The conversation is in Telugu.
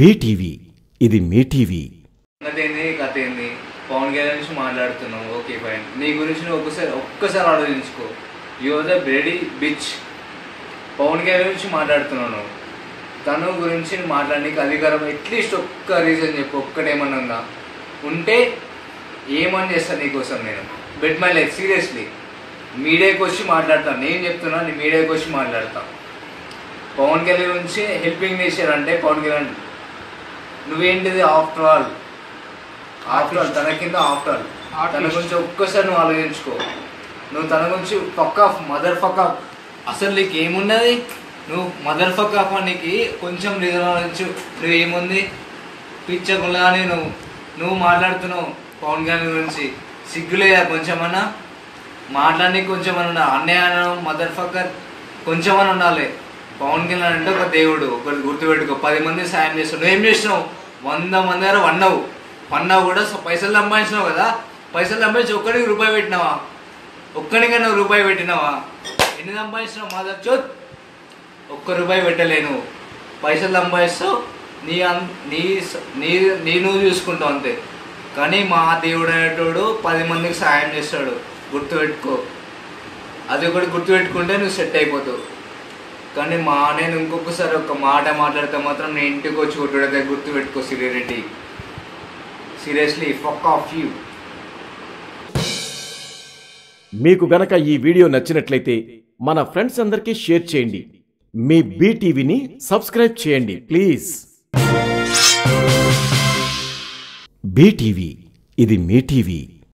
బీటీవీ ఇది మీ టీవీ సంగతి ఏంది కథ ఏంది పవన్ కళ్యాణ్ గురించి మాట్లాడుతున్నావు ఓకే ఫైన్ నీ గురించి నువ్వు ఒక్కసారి ఒక్కసారి ఆలోచించుకో యువర్ ద బ్రెడీ బిచ్ పవన్ కళ్యాణ్ గురించి మాట్లాడుతున్నావు నువ్వు తను గురించి మాట్లాడడానికి అధికారం అట్లీస్ట్ ఒక్క రీజన్ చెప్పు ఒక్కటేమన్నా ఉందా ఉంటే ఏమని చేస్తాను నీకోసం నేను బెట్ మై లైఫ్ సీరియస్లీ మీడియాకి వచ్చి మాట్లాడతాను నేను చెప్తున్నా నీ మీడియాకి వచ్చి మాట్లాడతా పవన్ కళ్యాణ్ గురించి హెల్పింగ్ నేచర్ అంటే పవన్ కళ్యాణ్ నువ్వేంటిది ఆఫ్టర్ ఆల్ ఆఫ్టర్ ఆల్ తన కింద ఆఫ్టర్ ఆల్ తన Artist. గురించి ఒక్కసారి నువ్వు ఆలోచించుకో నువ్వు తన గురించి fuck off mother fuck off అసలు నీకు ఏమున్నది నువ్వు మదర్ ఫక్ ఆఫ్ నీకు కొంచెం రీజన్ ఆలోచించు నువ్వు ఏముంది పిచ్చకులా అని నువ్వు నువ్వు మాట్లాడుతున్నావు పవన్ కళ్యాణ్ గురించి సిగ్గులేదా కొంచెమన్నా మాట్లాడడానికి కొంచెం అన్నా అన్నయ్య మదర్ ఫక్కర్ కొంచెం అని ఉండాలి పవన్ కళ్యాణ్ అంటే ఒక దేవుడు ఒకటి గుర్తుపెట్టుకో పది మంది సాయం చేస్తావు నువ్వేం చేసినావు వంద మంది దగ్గర వన్నావు వన్నావు కూడా సో పైసలు సంపాదించినావు కదా పైసలు సంపాదించి ఒక్కడికి రూపాయి పెట్టినావా ఒక్కడికైనా రూపాయి పెట్టినావా ఎన్ని సంపాదించినావు మాదర్ చోత్ ఒక్క రూపాయి పెట్టలేను పైసలు సంపాదిస్తావు నీ అన్ నీ స- నీ నీ నువ్వు చూసుకుంటావు అంతే కానీ మా దేవుడు అనేటోడు పది మందికి సాయం చేస్తాడు గుర్తుపెట్టుకో అది ఒకటి గుర్తుపెట్టుకుంటే నువ్వు సెట్ అయిపోతావు కానీ మా నేను ఇంకొకసారి ఒక మాట మాట్లాడితే మాత్రం నేను ఇంటికి వచ్చి కొట్టుడే గుర్తుపెట్టుకో Sri Reddy seriously fuck off you మీకు గనక ఈ వీడియో నచ్చినట్లయితే మన ఫ్రెండ్స్ అందరికీ షేర్ చేయండి మీ బీటీవీని సబ్స్క్రైబ్ చేయండి ప్లీజ్ బీటీవీ ఇది మీ టీవీ